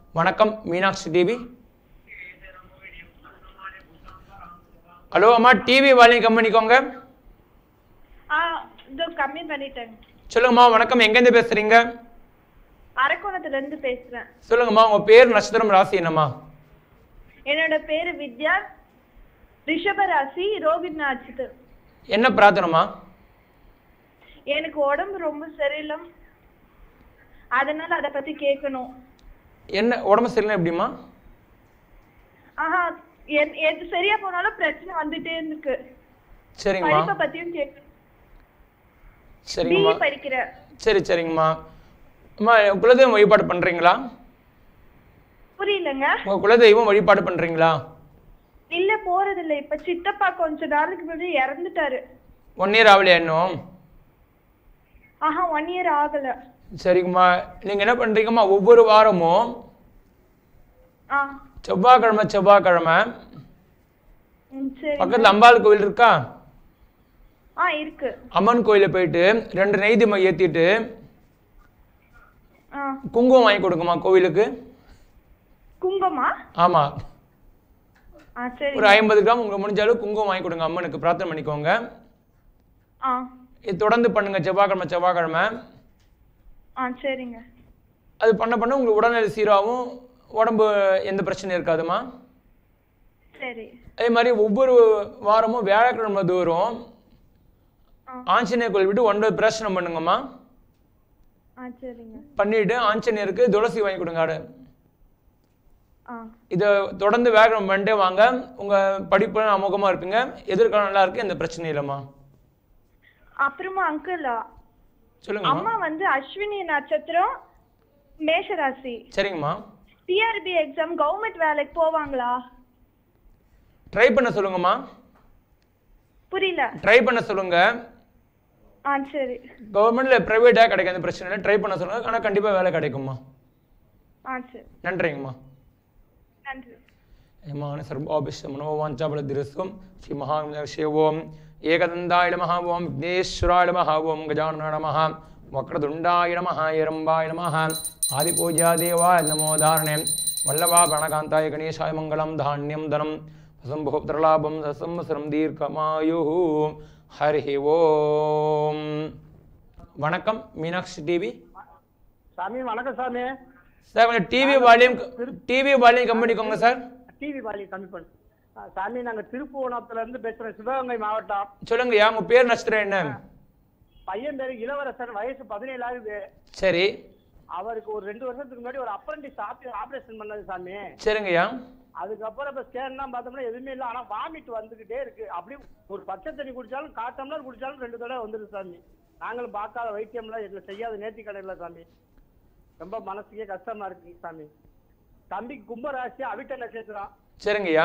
வணக்கம் Meenakshi TV hello அம்மா TV volume கம்மி பண்ணிக்கோங்க ஆ இதோ கம்மி பண்ணிட்டேங்க சொல்லுங்கம்மா வணக்கம் எங்கேருந்து பேசுறீங்க அரக்கோணத்துல இருந்து பேசுறேன் சொல்லுங்கம்மா உங்க பேர் நட்சத்திரம் ராசி என்னம்மா என்னோட பேரு வித்யா ரிஷபராசி ரோகித் நட்சத்திரம் என்ன பிரார்த்தனைமா எனக்கு உடம்பு ரொம்ப சரியில்லை அதனால அத பத்தி கேட்கணும் என்ன உடம்பு சரியில்லை எப்படிம்மா ஆஹா என்- எது சரியா போனாலும் பிரச்சனை வந்துட்டே இருக்கு சரிங்கம்மா படிப்பை பத்தியும் கேட்கணும் பிஇ சரிங்கம்மா படிக்கிறேன் சரி சரிங்கம்மா அம்மா குலதெய்வம் வழிபாடு பண்றீங்களா புரியலங்க உங்க குலதெய்வம் வழிபாடு பண்றீங்களா இல்ல போறது இல்ல இப்ப சித்தப்பா கொஞ்ச நாளுக்கு முன்னாடி இறந்துட்டாரு ஒன் இயர் ஆகலையா இன்னும் ஆஹா ஒன் இயர் ஆகல சரிங்கம்மா நீங்க என்ன பண்றீங்கம்மா ஒவ்வொரு வாரமும் ஆ செவ்வாய்க்கிழமை செவ்வாய்க்கிழமை ம் சரி பக்கத்துல அம்பாள் கோவில் இருக்கா ஆ இருக்கு அம்மன் கோயிலில் போயிட்டு ரெண்டு நெய்திமை ஏத்திட்டு ஆ குங்குமம் வாங்கி கொடுங்கம்மா கோவிலுக்கு குங்கமா ஆமா ஆ சரி ஒரு ஐம்பது கிராம் உங்களுக்கு முடிஞ்ச அளவு குங்குமம் வாங்கி கொடுங்க அம்மனுக்கு பிரார்த்தனை பண்ணிக்கோங்க ஆ இது தொடர்ந்து பண்ணுங்க செவ்வாய்க்கிழமை செவ்வாய்க்கிழமை ஆ சரிங்க அது பண்ண பண்ண உங்களுக்கு உடல்நிலை சீராகவும் உடம்பு எந்த பிரச்சனையும் இருக்காதும்மா சரி அதே மாதிரி ஒவ்வொரு வாரமும் வியாழக்கிழமை தோறும் ஆ. ஆஞ்சநேயர் கோயில் விட்டு ஒன்பது பிரச்சனை பண்ணுங்கம்மா ஆ சரிங்க பண்ணிட்டு ஆஞ்சநேயருக்கு துளசி வாங்கி கொடுங்க ஆடு ஆ இதை தொடர்ந்து வேகனம் பண்ணிட்டே வாங்க உங்க படிப்பு அமோகமா இருப்பீங்க எதிர்காலம் நல்லா இருக்கு எந்த பிரச்சனையும் இல்லைம்மா அப்புறமா அங்கிள் சொல்லுங்கம்மா அம்மா வந்து அஸ்வினி நட்சத்திரம் மேஷராசி சரிங்கம்மா டிஆர்பி எக்ஸாம் கவர்மெண்ட் வேலைக்கு போவாங்களா ட்ரை பண்ண சொல்லுங்கம்மா புரியல ட்ரை பண்ண சொல்லுங்க ஆ சரி கவர்மெண்ட்ல பிரைவேட்டா கிடைக்கும் எந்த பிரச்சனை இல்லை ட்ரை பண்ண சொல்லுங்க ஆனா கண்டிப்பா வேலை கிடைக்கும்மா ஆ சரி நன்றிங்கம்மா நன்றி यमान सर्वाभिष्ट मनोवांचाबल दिरस्वम श्री महाविष्य ओम एकदंताय नमः ओम विघ्नेश्वराय नमः ओम गजाननाय नमः वक्रतुंडाय नमः एरंबाय नमः आदिपूज्या देवाय नमो धारणे वल्लभा प्रणकान्ताय गणेशाय मङ्गलं धान्यं धनं वसम्भोक्त्रलाभं संवत्सरं दीर्घमायुः हरिः ஓம் வணக்கம் மீனாட்சி டிவி சாமி வணக்கம் சாமி சார் கொஞ்சம் டிவி வால்யூம் டிவி வால்யூம் கம்மி பண்ணிக்கோங்க சார் டிவி வாலி கம்மி பண்ணு ஆ, சாமி நாங்க திருப்புவனத்துல இருந்து பேசுறோம் சிவகங்கை மாவட்டம் சொல்லுங்கய்யா உங்க பேர் நட்சத்திரம் என்ன பையன் பேரு இளவரசன் வயசு பதினேழு ஆகுது சரி அவருக்கு ஒரு ரெண்டு வருஷத்துக்கு முன்னாடி ஒரு அப்ரண்டிஸ் ஆபரேஷன் பண்ணது சாமி சரிங்கய்யா அதுக்கப்புறம் இப்ப ஸ்கேன்லாம் பார்த்தோம்னா எதுவுமே இல்லை ஆனா வாமிட் வந்துகிட்டே இருக்கு அப்படியே ஒரு பச்சை தண்ணி குடிச்சாலும் காட்டம்லாம் குடிச்சாலும் ரெண்டு தடவை வந்துருது சாமி நாங்களும் பார்க்காத வைத்தியம்லாம் எங்களை செய்யாத நேர்த்தி கடையில சாமி ரொம்ப மனசுக்கே கஷ்டமா இருக்கு சாமி தம்பிக்கு கும்பராசி அவிட்ட நட்சத்திரம் சரிங்கய்யா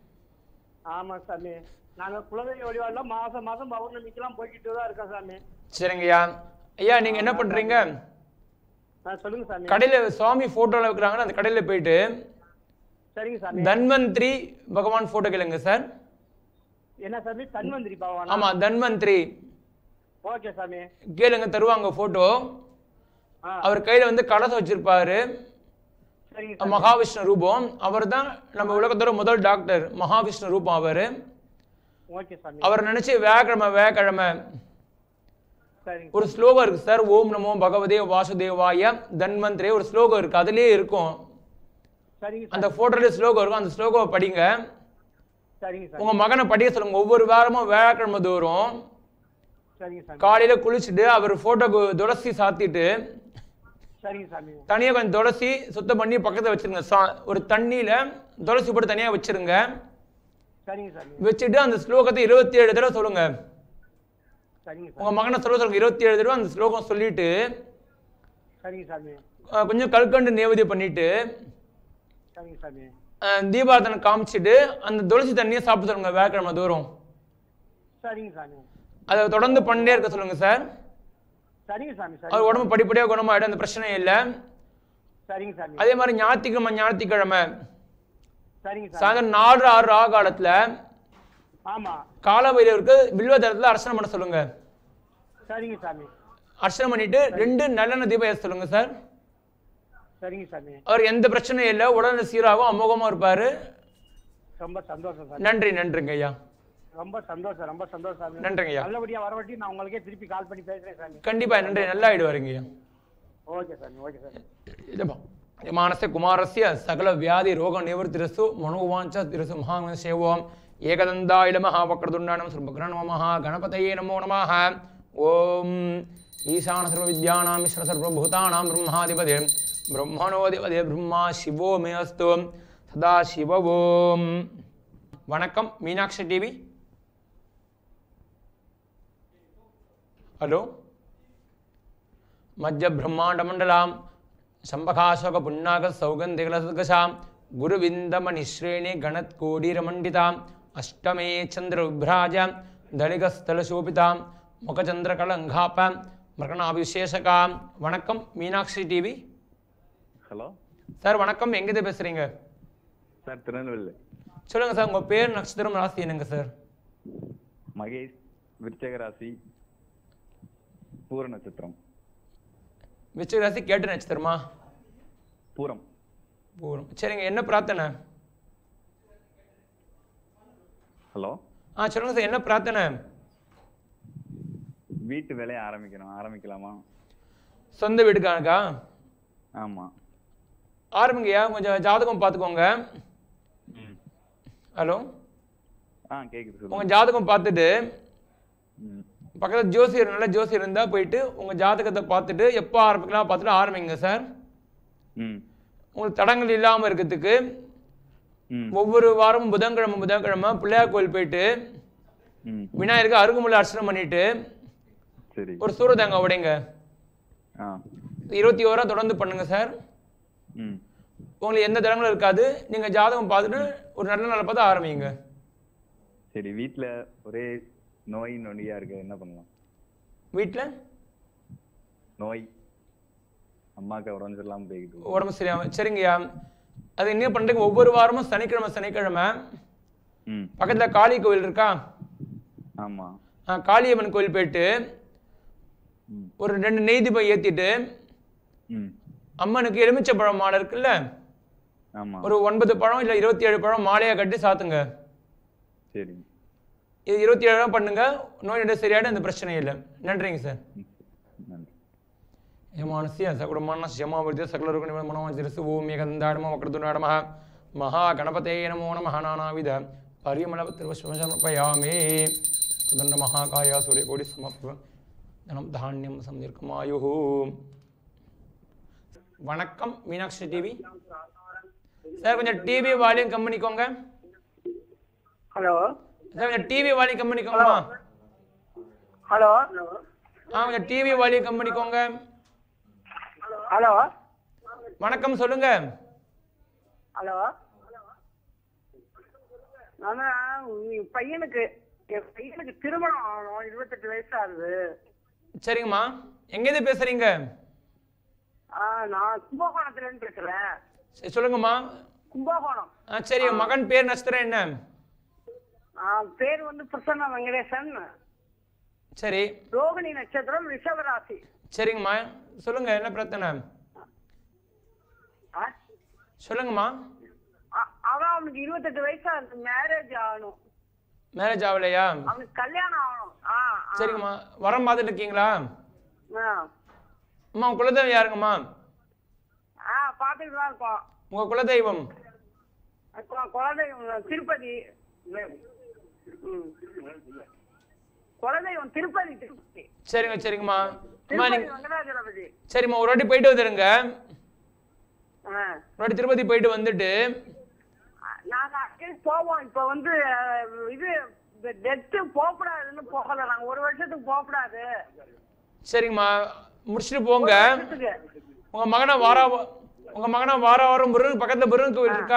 ஆமா சாமி நாங்க குலதெய்வ வழிபாடுலாம் மாசம் மாசம் பௌர்ணமிக்கெல்லாம் போய்கிட்டு தான் இருக்கோம் சாமி சரிங்கய்யா ஐயா நீங்க என்ன பண்றீங்க ஆ, சொல்லுங்க சாமி கடையில சுவாமி போட்டோல வைக்கிறாங்கன்னா அந்த கடையில போயிட்டு சரிங்க சாமி தன்வந்திரி பகவான் போட்டோ கேளுங்க சார் என்ன சாமி தன்வந்திரி பகவான் ஆமா தன்வந்திரி ஓகே சாமி கேளுங்க தருவாங்க போட்டோ ஆ அவர் கையில வந்து கலசம் வச்சிருப்பாரு சரிங்க சாமி மகாவிஷ்ணு ரூபம் அவர் தான் நம்ம உலகத்தோட முதல் டாக்டர் மகாவிஷ்ணு ரூபம் அவர் ஓகே சாமி அவர் நினைச்சு வேக்கிழமை வேக்கிழமை சரிங்க ஒரு ஸ்லோகம் இருக்கு சார் ஓம் நமோ பகவதே வாசுதேவாய தன்வந்திரே ஒரு ஸ்லோகம் இருக்கு அதுலயே இருக்கும் சரிங்க சாமி அந்த போட்டோல ஸ்லோகம் இருக்கும் அந்த ஸ்லோகம் படிங்க சரிங்க சாமி உங்க மகனை படிக்க சொல்லுங்க ஒவ்வொரு வாரமும் வியாழக்கிழமை தோறும் சரிங்க சாமி காலையில குளிச்சுட்டு அவர் போட்டோக்கு துளசி சாத்திட்டு சரிங்க சாமி தனியா கொஞ்சம் துளசி சுத்தம் பண்ணி பக்கத்துல வச்சிருங்க சா- ஒரு தண்ணியில துளசி போட்டு தனியா வச்சிருங்க சரிங்க சாமி வச்சுட்டு அந்த ஸ்லோகத்தை இருபத்தி ஏழு தடவை சொல்லுங்க சரிங்க சாமி உங்க மகனை சொல்ல சொல்லுங்க இருபத்தி ஏழு தடவை அந்த ஸ்லோகம் சொல்லிட்டு சரிங்க சாமி அஹ், கொஞ்சம் கல்கண்டு நேவதி பண்ணிட்டு சரிங்க சாமி அஹ், தீபாரதனை காமிச்சிட்டு அந்த துளசி தண்ணியை சாப்பிட சொல்லுங்க வியாழக்கிழமை தோறும் சரிங்க சாமி அதை தொடர்ந்து பண்ணிட்டே இருக்க சொல்லுங்க சார் சரிங்க சாமி அவர் சரி உடம்பு படிப்படியாக குணமாயிடும் அந்த பிரச்சனையும் இல்லை சரிங்க சாமி அதே மாதிரி ஞாயிற்றுக்கிழமை ஞாயிற்றுக்கிழமை சரிங்க சாமி சாயந்தரம் நாலு ஆறு ஆ காலத்துல ஆமா காலபைரவருக்கு வில்வதரத்துல அர்ச்சனை பண்ண சொல்லுங்க சரிங்க சாமி அர்ச்சனை பண்ணிட்டு ரெண்டு நல்லெண்ணெய் தீபம் ஏற்ற சொல்லுங்க சார் சரிங்க சாமி அவர் எந்த பிரச்சனையும் இல்லை உடனே சீராகும் அமோகமா இருப்பாரு ரொம்ப சந்தோஷம் சாமி நன்றி நன்றிங்க ஐயா ரொம்ப சந்தோஷம் ரொம்ப சந்தோஷம் சாமி நன்றிங்க ஐயா நல்லபடியா வரவட்டி நான் உங்களுக்கே திருப்பி கால் பண்ணி பேசுறேன் சாமி கண்டிப்பா நன்றி நல்லா ஆயிடுவாருங்க ஐயா ஓகே சாமி ஓகே சாமி இதப்பா यमानस्य कुमारस्य सकलव्याधिरोगनिवृत्तिरस्तु मनोवाञ्छतिरस्तु महां सेवोम् एकदन्ताय नमः वक्रतुण्डानं सर्वग्रह नमः गणपतये नमो नमः ॐ ईशान सर्वविद्यानां मिश्र सर्वभूतानां ब्रह्माधिपदे ब्रह्मणोधिपदे ब्रह्मा शिवो मे अस्तु सदा शिव ஓம் வணக்கம் மீனாட்சி டிவி ஹலோ మధ్య బ్రహ్మాండమండలాం శంభకాశోక పున్నాగ సౌగంధికలసదృశాం గురువిందమనిశ్రేణి గణత్కోడీరమండితాం అష్టమే చంద్రవిభ్రాజాం దళిగస్థలశోభితాం ముఖచంద్రకళంఘాపాం மரணாபிஷேஷகாம் வணக்கம் மீனாட்சி டிவி ஹலோ சார் வணக்கம் எங்கேருந்து பேசுறீங்க சார் திருநெல்வேலி சொல்லுங்க சார் உங்க பேர் நட்சத்திரம் ராசி என்னங்க சார் மகேஷ் விருச்சக ராசி பூர நட்சத்திரம் விச்சய ராசி கேட்டு நட்சத்திரமா பூரம் பூரம் சரிங்க என்ன பிரார்த்தனை ஹலோ ஆ சொல்லுங்க சார் என்ன பிரார்த்தனை வீட்டு வேலையை ஆரம்பிக்கணும் ஆரம்பிக்கலாமா சொந்த வீடுக்கானக்கா ஆமா ஆரம்பிங்கய்யா கொஞ்சம் ஜாதகம் பார்த்துக்கோங்க ம் ஹலோ ஆ கேக்குது உங்க சொல்லுங்க ஜாதகம் பார்த்துட்டு ம் பக்கத்தில் ஜோசியர் நல்ல ஜோசியர் இருந்தால் போயிட்டு உங்க ஜாதகத்தை பார்த்துட்டு எப்போ ஆரம்பிக்கலாம் பார்த்துட்டு ஆரம்பிங்க சார் ம் உங்களுக்கு தடங்கள் இல்லாமல் இருக்கிறதுக்கு ம் ஒவ்வொரு வாரமும் புதன்கிழமை புதன்கிழமை பிள்ளையார் கோயில் போயிட்டு ம் விநாயகருக்கு அருகுமுள்ள அர்ச்சனை பண்ணிட்டு சரி ஒரு சூரதங்க உடைங்க ஆ இருபத்தி ஓரா தொடர்ந்து பண்ணுங்க சார் ம் உங்களுக்கு எந்த தடங்களும் இருக்காது நீங்க ஜாதகம் பார்த்துட்டு ஒரு நல்ல நாளை பார்த்து ஆரம்பிங்க சரி வீட்ல ஒரே நோய் நொடியா இருக்கு என்ன பண்ணலாம் வீட்டில் நோய் அம்மாக்கு உடம்பு சரியில்லாம போய்கிட்டு இருக்கு. உடம்பு சரியாம சரிங்கய்யா அது என்ன பண்ணுறீங்க ஒவ்வொரு வாரமும் சனிக்கிழமை சனிக்கிழமை ம் பக்கத்துல காளி கோவில் இருக்கா ஆமா ஆ, காளியம்மன் கோயில் போயிட்டு ம் ஒரு ரெண்டு நெய் தீபம் ஏத்திட்டு ம் அம்மனுக்கு எலுமிச்சை பழம் மாலை இருக்குல்ல ஆமா ஒரு ஒன்பது பழம் இல்லை இருபத்தி ஏழு பழம் மாலையா கட்டி சாத்துங்க சரி இது இருபத்தி ஏழு பண்ணுங்க நோய் நொடி சரியாயிடும் அந்த பிரச்சனை இல்லை நன்றிங்க சார் ம் நன்றி యమానస్య సకుడమాన శమావృతి సకలరుగు మనోజరసు ఓం ఏకందాడమ వక్రతునాడమ మహాగణపతే నమో నమ నానావిధ పరిమళ త్రివశ్వమపయామే సుగంధ మహాకాయ సూర్యకోటి సమప్ర ధనం ధాన్యం సందీర్ఘమాయు வணக்கம் மீனாட்சி டிவி சார் கொஞ்சம் டிவி வால்யூம் கம்மி பண்ணிக்கோங்க ஹலோ சார் கொஞ்சம் டிவி வால்யூம் கம்மி பண்ணிக்கோங்கம்மா ஹலோ ஆ கொஞ்சம் டிவி வால்யூம் கம்மி பண்ணிக்கோங்க ஹலோ வணக்கம் சொல்லுங்க ஹலோ நான் பையனுக்கு என் பையனுக்கு திருமணம் ஆகணும் இருபத்தெட்டு வயசு ஆகுது சரிங்கம்மா எங்கேருந்து பேசுறீங்க ஆ, நான் கும்பகோணத்துல இருந்து பேசுறேன் சரி, சொல்லுங்கம்மா கும்பகோணம் ஆ சரி உங்க மகன் பேர் நட்சத்திரம் என்ன ஆ, பேர் வந்து பிரசன்ன வெங்கடேசன் சரி ரோகிணி நட்சத்திரம் ரிஷபராசி சரிங்கம்மா சொல்லுங்க என்ன பிரச்சனை ஆ? சொல்லுங்கம்மா அ- அதான் அவனுக்கு இருபத்தெட்டு வயசு ஆகுது மேரேஜ் ஆகணும் மேரேஜ் ஆகலையா அவனுக்கு கல்யாணம் ஆகணும் ஆ ஆ. சரிங்கம்மா வரம் பார்த்துட்டு இருக்கீங்களா ஆ. அம்மா உங்க குலதெய்வம் யாருங்கம்மா ஆ பார்த்துட்டு தான் இருக்கோம் உங்க குலதெய்வம் அப்புறம் குலதெய்வம் திருப்பதி ம். குலதெய்வம் திருப்பதி திருப்பதி சரிங்க சரிங்கம்மா அம்மா திருப்பதி நீங்க வெங்கடாஜலபதி சரிம்மா ஒரு வாட்டி போயிட்டு வந்துருங்க ஆ. ஒரு வாட்டி திருப்பதி போயிட்டு வந்துட்டு நாங்க அடிக்கடி போவோம் இப்ப வந்து அஹ், இது டெத்து போகக்கூடாதுன்னு போகல நாங்க ஒரு வருஷத்துக்கு போகக்கூடாது சரிங்கம்மா முடிச்சுட்டு போங்க ஒரு வருஷத்துக்கு உங்க மகனை வாரா உங்க மகனை வார வாரம் முருகன் பக்கத்துல முருகன் கோவில் இருக்கா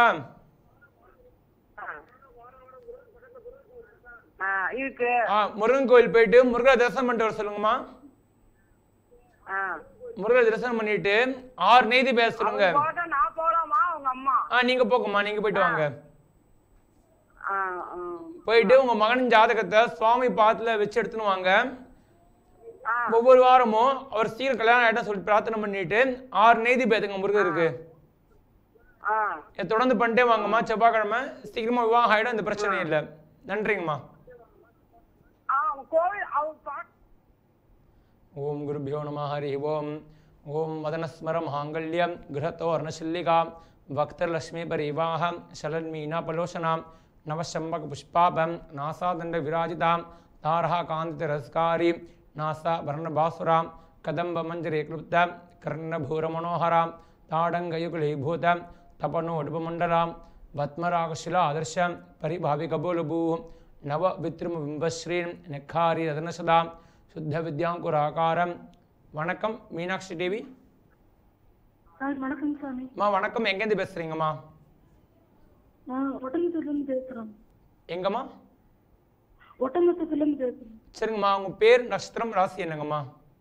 ஆ, இருக்கு ஆ முருகன் கோவில் போயிட்டு முருகரை தரிசனம் பண்ணிட்டு வர சொல்லுங்கம்மா ஆ. முருகரை தரிசனம் பண்ணிட்டு ஆறு நெய்தி பேச சொல்லுங்க அவங்க போட்டா நான் போலாமா உங்க அம்மா ஆ நீங்க போங்கம்மா நீங்க போயிட்டு வாங்க ஆ, ஆ. போயிட்டு உங்க மகனின் ஜாதகத்தை சுவாமி பாத்துல வச்சு எடுத்துன்னு வாங்க ஆ ஒவ்வொரு வாரமும் அவர் சீக்கிரம் கல்யாணம் ஆகிட்டா சொல்லி பிரார்த்தனை பண்ணிட்டு ஆறு நெய்தி பேத்துங்க முருகருக்கு ஆ இதை தொடர்ந்து பண்ணிட்டே வாங்கம்மா செவ்வாய்க்கிழமை சீக்கிரமா விவாகம் ஆகிடும் இந்த பிரச்சனை இல்லை நன்றிங்கம்மா ஆ கோவில் அவங்க பா ஓம் குருபியோ நம ஹரி ஓம் ஓம் வதனஸ்மர மாங்கல்யம் கிரகத்தோ அர்ணசில்லிகா பக்தர்லக்ஷ்மி பரிவாக சலன்மீனா பலோஷனாம் நவசம்பக புஷ்பாபம் நாசாதண்ட விராஜிதாம் தாரா காந்திரஸ்காரி நாசா வர்ணபாசுராம் கதம்ப மஞ்சரி கிளுப்த கர்ணபூர மனோகராம் தாடங்கயுகுலீபூத தபனோடுபமண்டலாம் பத்மராகशिला ஆதர்ஷம் பரிபாவி கபோலபூ நவ வித்ரும பிம்பஸ்ரீம் நெக்காரி ரதனசதாம் சுத்த வித்யாங்குராகாரம் வணக்கம் மீனாட்சி தேவி சார் வணக்கம் சாமி அம்மா வணக்கம் எங்கேருந்து பேசுறீங்கம்மா நான் ஒட்டமத்தூர்லேருந்து பேசுகிறேன் எங்கம்மா ஒட்டமத்தூர்லேருந்து பேசுகிறேன் சரிங்கம்மா உங்க பேர் நட்சத்திரம் ராசி என்னங்கம்மா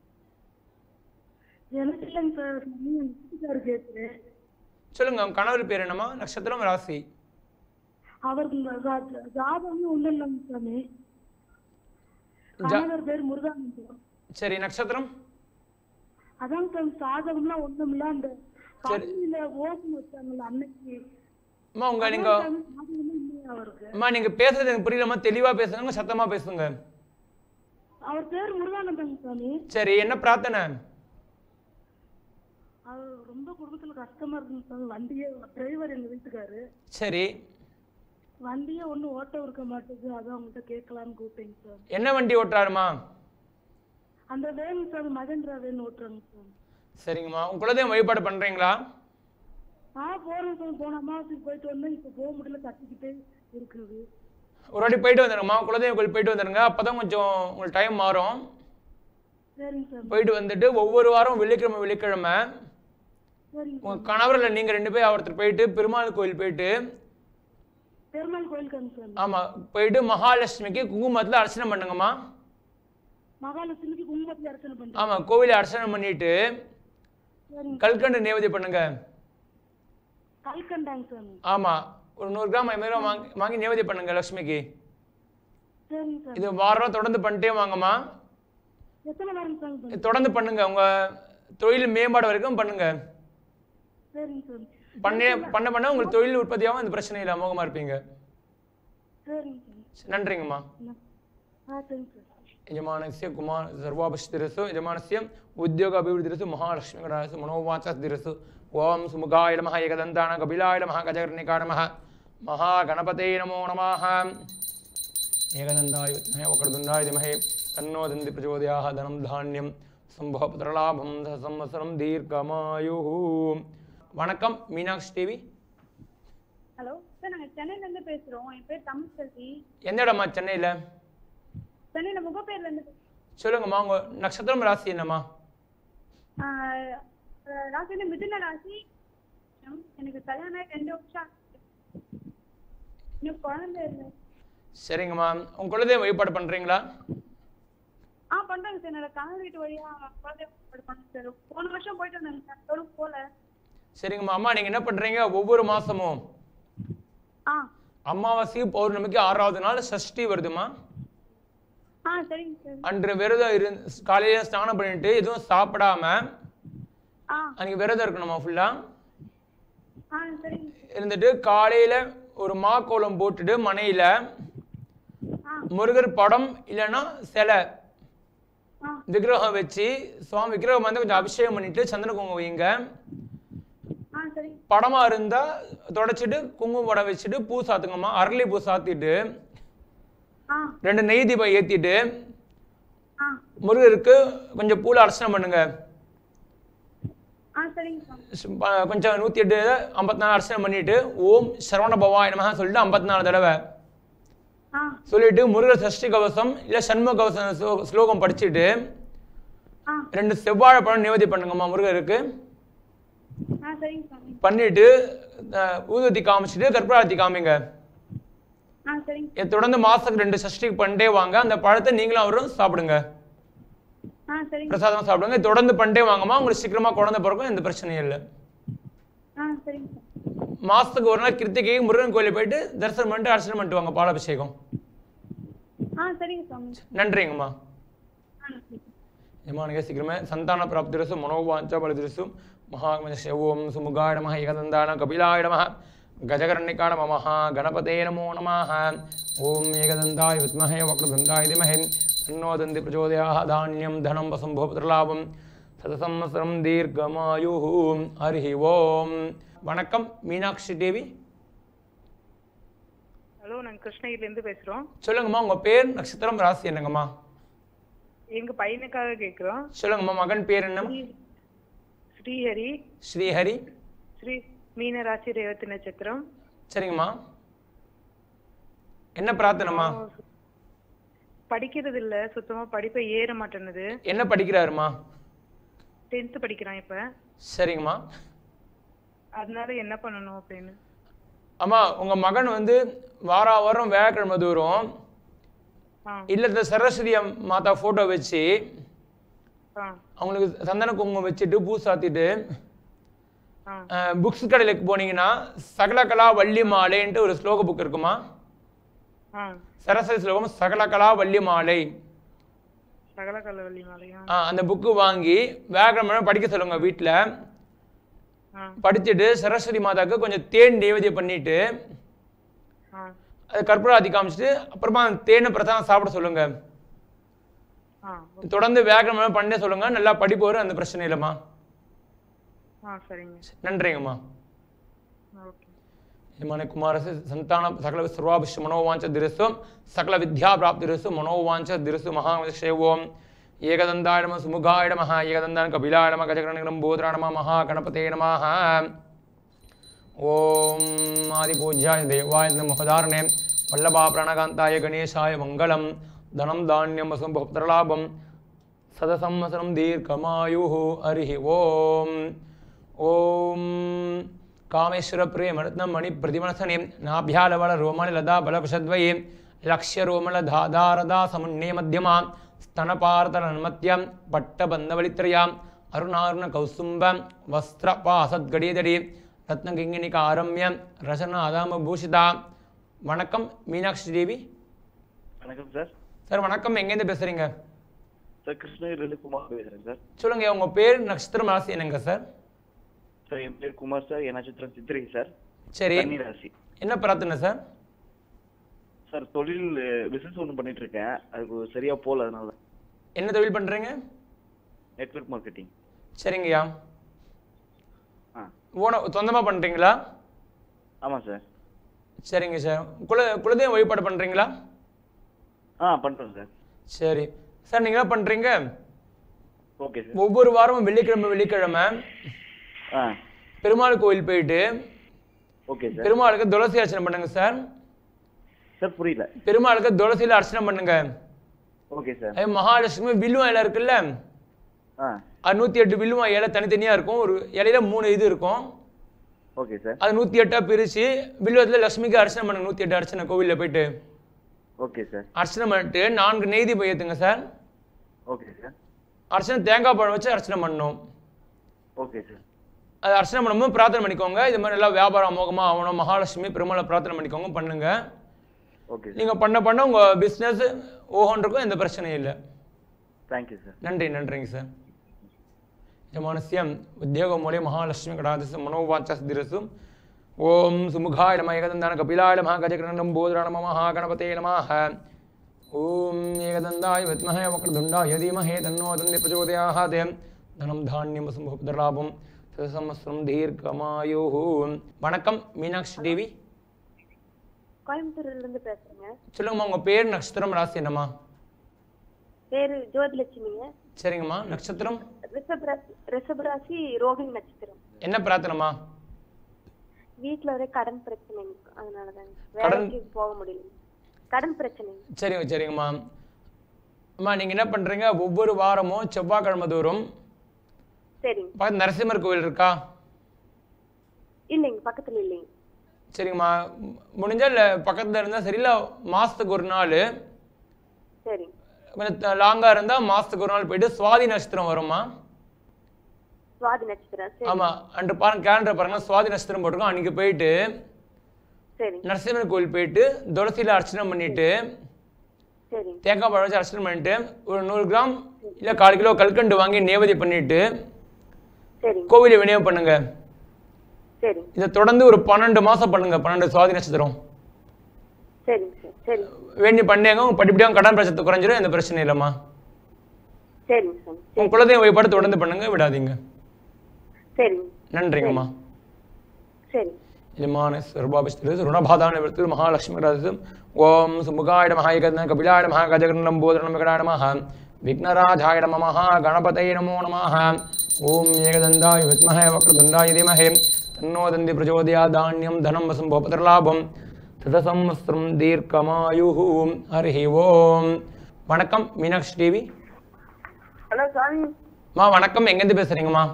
எனக்கு இல்லைங்க சார் நான் வீட்டுக்காரு கேட்குறேன் சொல்லுங்க உங்க கணவர் பேர் என்னம்மா நட்சத்திரம் ராசி அவருக்கு இந்த ஜா- ஜாதகமே ஒன்றும் இல்லைங்க சாமி கணவர் பேர் முருகானந்தம் சரி நட்சத்திரம் அதாங்க சாமி ஜாதகம்லாம் ஒன்றும் இல்லை அந்த பள்ளியில ஓசம் வச்சாங்கல்ல அன்னைக்கு அம்மா உங்க நீங்க சாமி ஜாதகமே இல்லையா அவருக்கு அம்மா நீங்க பேசுறது எனக்கு புரியலம்மா தெளிவா பேசுங்க சத்தமா பேசுங்க அவர் பேர் முருகானந்தங்க சாமி சரி என்ன பிரார்த்தனை அவர் ரொம்ப குடும்பத்துல கஷ்டமா இருக்குங்க சாமி வண்டியே டிரைவர் எங்க வீட்டுக்காரு சரி வண்டியே ஒன்றும் ஓட்ட இருக்க மாட்டேங்குது அதான் உங்கள்கிட்ட கேட்கலான்னு கூப்பிட்டேங்க சார் என்ன வண்டி ஓட்டுறாருமா அந்த வேன் சார் மகேந்திரா வேன் ஓட்டுறாங்க சார் சரிங்கம்மா உங்க குலதெய்வம் வழிபாடு பண்றீங்களா ஆ போறேன் சார் போன அமாவாசைக்கு போயிட்டு வந்தேன் இப்போ போக முடியல கட்டிக்கிட்டே இருக்குது ஒரு வாட்டி போயிட்டு வந்துருங்கம்மா குலதெய்வம் கோயில் போயிட்டு வந்துருங்க அப்பதான் கொஞ்சம் உங்களுக்கு டைம் மாறும் சரிங்க சார் போயிட்டு வந்துட்டு ஒவ்வொரு வாரம் வெள்ளிக்கிழமை வெள்ளிக்கிழமை சரிங்க உங்க கணவரில் நீங்க ரெண்டு பேர் ஒருத்தர் போயிட்டு பெருமாள் கோயில் போயிட்டு பெருமாள் கோயிலுக்காங்க சார் ஆமா போயிட்டு மகாலட்சுமிக்கு குங்குமத்துல அர்ச்சனை பண்ணுங்கம்மா மகாலட்சுமிக்கு குங்குமத்தில் அர்ச்சனை பண்ணுறேன் ஆமா கோவில அர்ச்சனை பண்ணிட்டு சரிங்க கல்கண்டு நேவேதி பண்ணுங்க கல்கண்டாங்க சார் ஆமா ஒரு நூறு கிராம் ஐம்பது கிராம் வாங்கி வாங்கி நேவேதி பண்ணுங்க லட்சுமிக்கு சரிங்க சார் இது வாரம் தொடர்ந்து பண்ணிட்டே வாங்கம்மா எத்தனை வாரம் சார் பண்ணுங்க இது தொடர்ந்து பண்ணுங்க உங்க தொழில் மேம்பாடு வரைக்கும் பண்ணுங்க சரிங்க சார் பண்ணே பண்ண பண்ண உங்களுக்கு தொழில் உற்பத்தியாகவும் இந்த பிரச்சனை இல்லை அமோகமா இருப்பீங்க சரிங்க சார் நன்றிங்கம்மா ஆ சரிங்க சார் యజమానస్య కుమార సర్వాభిష్టిరసు యజమానస్య ఉద్యోగ అభివృద్ధిరసు మహాలక్ష్మి గణాసు మనోవాచస్తిరసు ఓం సుముఖాయ నమ ఏకదంతాన కపిలాయ నమ గజకర్ణికా నమ మహాగణపతే నమో నమ ఏకదంతాయ విద్మహే వక్రదుండాయ ధీమహి తన్నో దంతి ప్రచోదయాః ధనం ధాన్యం సంభవపత్రలాభం సంవత్సరం దీర్ఘమాయు வணக்கம் மீனாட்சி தேவி ஹலோ சார் நாங்க சென்னையில இருந்து பேசுறோம் என் பேர் தமிழ் செல்வி எந்த இடமா சென்னையில் சென்னையில முகப்பேர்ல இருந்து சொல்லுங்கம்மா உங்க நட்சத்திரம் ராசி என்னம்மா ஆஹ் அஹ் ராசி வந்து மிதுன ராசி உம், எனக்கு கல்யாணம் ஆகி ரெண்டு வருஷம் ஆகுது. இன்னும் குழந்தை இல்லை சரிங்கம்மா உங்க குலதெய்வம் வழிபாடு பண்றீங்களா ஆ பண்றாங்க சார் என்னோட கணவர் வீட்டு வழியா குழந்தை ஏற்பாடு பண்ணேன் சார் போன வருஷம் போயிட்டு வந்தாங்க சார் அதோட போல சரிங்கம்மா அம்மா நீங்க என்ன பண்றீங்க ஒவ்வொரு மாசமும் ஆ அமாவாசை பௌர்ணமிக்கு ஆறாவது நாள் சஷ்டி வருதுமா ஆ சரிங்க சார் அன்று விரதம் இரு காலையில ஸ்நானம் பண்ணிட்டு எதுவும் சாப்பிடாம ஆ அன்னைக்கு விரதம் இருக்கணுமா ஃபுல்லா ஆ சரிங்க இருந்துட்டு காலையில ஒரு மாக்கோலம் போட்டுட்டு மனையில ஆ முருகர் படம் இல்லைன்னா சிலை ஆ விக்கிரகம் வச்சு சுவாமி விக்கிரகம் வந்து கொஞ்சம் அபிஷேகம் பண்ணிட்டு சந்தன குங்குமம் வைங்க ஆ சரிங்க படமா இருந்தா தொடச்சிட்டு குங்குமம் படம் வச்சுட்டு பூ சாத்துங்கம்மா அரளி பூ சாத்திட்டு ஆ ரெண்டு நெய் தீபம் ஏத்திட்டு ஆ முருகருக்கு கொஞ்சம் பூல அர்ச்சனை பண்ணுங்க ஆ சரிங்க சார் சு- ப- கொஞ்சம் நூத்தி எட்டு ஐம்பத்தி நாலு அர்ச்சனை பண்ணிட்டு ஓம் சரவண பவாய நமஹ சொல்லிட்டு ஐம்பத்தி நாலு தடவை ஆ சொல்லிட்டு முருகர் சஷ்டி கவசம் இல்ல சண்முக கவசம் ஸ்லோ- ஸ்லோகம் படிச்சுட்டு ஆ ரெண்டு செவ்வாழை பழம் நிவேதி பண்ணுங்கம்மா முருகருக்கு ஆ சரிங்க சாமி பண்ணிட்டு அஹ், ஊதுவத்தி காமிச்சிட்டு கற்பூராத்தி காமிங்க ஆ சரிங்க இதை தொடர்ந்து மாசத்துக்கு ரெண்டு சஷ்டி பண்ணிட்டே வாங்க அந்த பழத்தை நீங்களும் அவரும் சாப்பிடுங்க ஆ சரிங்க பிரசாதம் சாப்பிடுங்க இதை தொடர்ந்து பண்ணிட்டே வாங்கம்மா உங்களுக்கு சீக்கிரமா குழந்தை பிறக்கும் எந்த பிரச்சனையும் இல்லை ஆ சரிங்க சார் மாசத்துக்கு ஒரு நாள் கிருத்திகை முருகன் கோயிலுக்கு போயிட்டு தரிசனம் பண்ணிட்டு அர்ச்சனை பண்ணிட்டு வாங்க பாலாபிஷேகம் ஆ சரிங்க சாமி நன்றிங்கம்மா ஆ நன்றி ಯಮಾನಿಗೆ ಶೀಘ್ರಮೇ ಸಂತಾನ ಪ್ರಾಪ್ತಿರಸು ಮನೋವಾಂಚ ಬಲದಿರಸು ಮಹಾಗಣೇಶ ಓಂ ಸುಮುಗಾಯ ನಮಃ ಏಕದಂದಾನ ಕಪಿಲಾಯ ನಮಃ ಗಜಕರ್ಣಿಕಾಯ ನಮಃ ಗಣಪತೆ ನಮೋ ನಮಃ ಓಂ ಏಕದಂತಾಯ ವಿದ್ಮಹೇ ವಕ್ರದಂತಾಯ ಧಿಮಹಿ ತನ್ನೋ ದಂತಿ ಪ್ರಚೋದಯಾಃ ಧಾನ್ಯಂ ಧನಂ ವಸಂಭೋಪತ್ರಲಾಭಂ சதசம்வத்சரம் தீர்க்கமாயு ஹரி ஓம் வணக்கம் மீனாட்சி தேவி ஹலோ நாங்கள் கிருஷ்ணகிரிலேருந்து பேசுகிறோம் சொல்லுங்கம்மா உங்க பேர் நட்சத்திரம் ராசி என்னங்கம்மா எங்கள் பையனுக்காக கேட்குறோம் சொல்லுங்கம்மா மகன் பேர் என்ன ஸ்ரீஹரி ஸ்ரீஹரி ஸ்ரீ மீனராசி ரேவதி நட்சத்திரம் சரிங்கம்மா என்ன பிரார்த்தனைம்மா படிக்கிறது இல்லை சுத்தமாக படிப்பை ஏற மாட்டேன்னுது என்ன படிக்கிறாருமா டென்த்து படிக்கிறான் இப்போ சரிங்கம்மா அதனால என்ன பண்ணணும் அப்படின்னு அம்மா உங்க மகன் வந்து வாரா வாரம் வியாழக்கிழமை தூரம் ஆ இல்லத்துல சரஸ்வதி மாதா போட்டோ வச்சு ஆ அவங்களுக்கு சந்தன குங்குமம் வச்சுட்டு பூ சாத்திட்டு ஆ புக்ஸ் கடையிலுக்கு போனீங்கன்னா சகலகலா வள்ளி மாலைன்ட்டு ஒரு ஸ்லோக புக் இருக்குமா ஆ சரஸ்வதி ஸ்லோகம் சகலகலா வள்ளி மாலை சகல கல்லவள்ளி மாலையா ஆ, அந்த புக்கு வாங்கி வியாழக்கிழமை படிக்க சொல்லுங்க வீட்டில் ஆ படிச்சுட்டு சரஸ்வதி மாதாவுக்கு கொஞ்சம் தேன் நைவேத்தியம் பண்ணிட்டு ஆ அது கற்பூராதி காமிச்சிட்டு அப்புறமா அந்த தேனை பிரசாதம் சாப்பிட சொல்லுங்க ஆ தொடர்ந்து வியாழக்கிழமை பண்ணே சொல்லுங்க நல்லா படிப்பு வரும் அந்த பிரச்சனை இல்லைம்மா ஆ சரிங்க நன்றிங்கம்மா ஓகே हिमाने कुमारस्य सन्तान सकल सर्वाभिष्ट मनोवांच दिरस्व सकल विद्या प्राप्ति दिरस्व मनोवांच दिरस्व महाशैवोम एकदन्ताय नमः सुमुखाय नमः एकदन्ताय कपिलाय नमः गजगणगणं बोधराय नमः महागणपते नमः ॐ आदिपूज्याय देवाय नमोदारणे वल्लभा प्राणकान्ताय गणेशाय मङ्गलं धनं धान्यं वसुभक्तलाभं सदसंवत्सरं दीर्घमायुः हरिः ॐ ॐ कामेश्वर प्रेमरत्नं मणिप्रतिमनसने नाभ्यालवल रोमणलदा बलकुशद्वये लक्ष्यरोमलधाधारदा समुन्ने मध्यमा स्तनपारतनन्मत्यं पट्टबन्धवलित्रयाम् अरुणारुणकौसुम्ब वस्त्रपासद्गडीदडि रत्नकिङ्गिणिकारम्य रसनादामभूषिता வணக்கம் மீனாட்சி தேவி வணக்கம் சார் சார் வணக்கம் எங்கேருந்து பேசுறீங்க சார் கிருஷ்ணகிரிலேருந்து குமார் பேசுகிறேன் சார் சொல்லுங்க உங்க பேர் நட்சத்திரம் ராசி என்னங்க சார் சார் என் பேர் குமார் சார் என் நட்சத்திரம் சித்திரை சார் சரி கன்னி ராசி என்ன பிரார்த்தனை சார் சார் தொழில் பிசினஸ் ஒன்று பண்ணிட்டு இருக்கேன் அதுக்கு சரியா போகல அதனால என்ன தொழில் பண்றீங்க நெட்வொர்க் மார்க்கெட்டிங் சரிங்கய்யா ஆ ஓன சொந்தமா பண்றீங்களா ஆமாம் சார் சரிங்க சார் குல குலதெய்வம் வழிபாடு பண்றீங்களா ஆ பண்ணுறோம் சார் சரி சார் நீங்க என்ன பண்றீங்க ஓகே சார் ஒவ்வொரு வாரமும் வெள்ளிக்கிழமை வெள்ளிக்கிழமை ஆ பெருமாள் கோயில் போயிட்டு ஓகே சார் பெருமாளுக்கு துளசி அர்ச்சனை பண்ணுங்க சார் சார் புரியல பெருமாளுக்கு துளசியில அர்ச்சனை பண்ணுங்க ஓகே சார் அதே மகாலட்சுமி வில்லுவம் இலை இருக்குல்ல ஆ அது நூற்றி எட்டு வில்லுவம் இலை தனித்தனியா இருக்கும் ஒரு இலையில மூணு இது இருக்கும் ஓகே சார் அது நூற்றி எட்டா பிரிச்சு வில்லுவத்தில் லட்சுமிக்கு அர்ச்சனை பண்ணுங்க நூற்றி எட்டு அர்ச்சனை கோவிலில் போயிட்டு ஓகே சார் அர்ச்சனை பண்ணிட்டு நான்கு நெய்தி போய் ஏற்றுங்க சார் ஓகே சார் அர்ச்சனை தேங்காய் பழம் வச்சு அர்ச்சனை பண்ணணும் ஓகே சார் அது அர்ச்சனை பண்ணும்போது பிரார்த்தனை பண்ணிக்கோங்க இது மாதிரி நல்லா வியாபாரம் அமோகமாக ஆகணும் மகாலட்சுமி பெருமாளை பிரார்த்தனை பண்ணிக்கோங்க பண்ணுங்க ஓகே சார் நீங்கள் பண்ண பண்ண உங்க பிஸ்னஸ் ஓஹோன் இருக்கும் எந்த பிரச்சனையும் இல்லை தேங்க்யூ சார் நன்றி நன்றிங்க சார் यमानस्यम् उद्योगमूले महालक्ष्मी कटादस्य मनोवाचस्दिरसु ॐ सुमुखाय नमः एकदन्तान कपिलाय नमः गजकर्णं बोधरा नमः महागणपते नमः ॐ एकदन्ताय विद्महे वक्रतुण्डाय धीमहि तन्नो दन्ति प्रचोदयात् धनं धान्यं वसुभद्रलाभं சதசம்வத்சரம் தீர்க்கமாயுः வணக்கம் மீனாட்சி தேவி கோயம்புத்தூர்ல இருந்து பேசுறேங்க சொல்லுங்கம்மா உங்கள் பேர் நட்சத்திரம் ராசி என்னம்மா பேரு ஜோதிலட்சுமிங்க சரிங்கம்மா நட்சத்திரம் ரிஷபராசி ரிஷபராசி ரோஹிணி நட்சத்திரம் என்ன பிரார்த்தனைம்மா வீட்ல ஒரே கடன் பிரச்சனைங்க அதனாலதாங்க கடன்? வேலைக்கு போக முடியல கடன் பிரச்சனைங்க சரிங்க சரிங்கம்மா அம்மா நீங்கள் என்ன பண்ணுறீங்க ஒவ்வொரு வாரமும் செவ்வாய்க்கிழமை தோறும் சரிங்க பக்கத்து நரசிம்மர் கோவில் இருக்கா இல்லைங்க பக்கத்துல இல்லைங்க சரிங்கம்மா மு- முடிஞ்சா இல்லை பக்கத்தில் இருந்தால் சரி இல்லை மாதத்துக்கு ஒரு நாள் சரிங்க கொஞ்சம் லாங்காக இருந்தால் மாதத்துக்கு ஒரு நாள் போயிட்டு சுவாதி நட்சத்திரம் வரும்மா சுவாதி நட்சத்திரம் சரி ஆமாம் அன்று பாருங்க கேலண்டர் பாருங்க சுவாதி நட்சத்திரம் போட்டிருக்கோம் அன்றைக்கி போயிட்டு சரிங்க நரசிம்மர் கோவில் போயிட்டு துளசியில் அர்ச்சனை பண்ணிட்டு சரிங்க தேங்காய் பழம் வச்சு அர்ச்சனை பண்ணிட்டு ஒரு நூறு கிராம் இல்லை கால் கிலோ கல்கண்டு வாங்கி நேவதி பண்ணிட்டு சரிங்க கோவிலை விநியோகம் பண்ணுங்க சரிங்க இதை தொடர்ந்து ஒரு பன்னெண்டு மாசம் பண்ணுங்க பன்னெண்டு சுவாதி நட்சத்திரம் சரிங்க சார் சரிங்க வேண்டி பண்ணேங்க உங்க படிப்படியாக கடன் பிரச்சனை குறைஞ்சிரும் எந்த பிரச்சனையும் இல்லைம்மா சரிங்க சாமி உங்க குலதெய்வ வழிபாடு தொடர்ந்து பண்ணுங்க விடாதீங்க சரிங்க நன்றிங்கம்மா சரி यजमान सर्वाभिस्थित ऋणबाधान वृत्ति महालक्ष्मी राजसम ओम सुमुखाय नमः एकदन कपिलाय नमः गजगणलंबोदरं विकटाय नमः विघ्नराजाय नमः गणपतये नमो नमः ओम एकदन्ताय विद्महे वक्रतुण्डाय धीमहि तन्नो दन्ति प्रचोदयात् धान्यं धनं वसं भोपतर्लाभं तदसंवत्सरं दीर्घमायुः हरिः ஓம் வணக்கம் மீனாட்சி டிவி ஹலோ சாமி மா வணக்கம் எங்கேருந்து பேசுறீங்கம்மா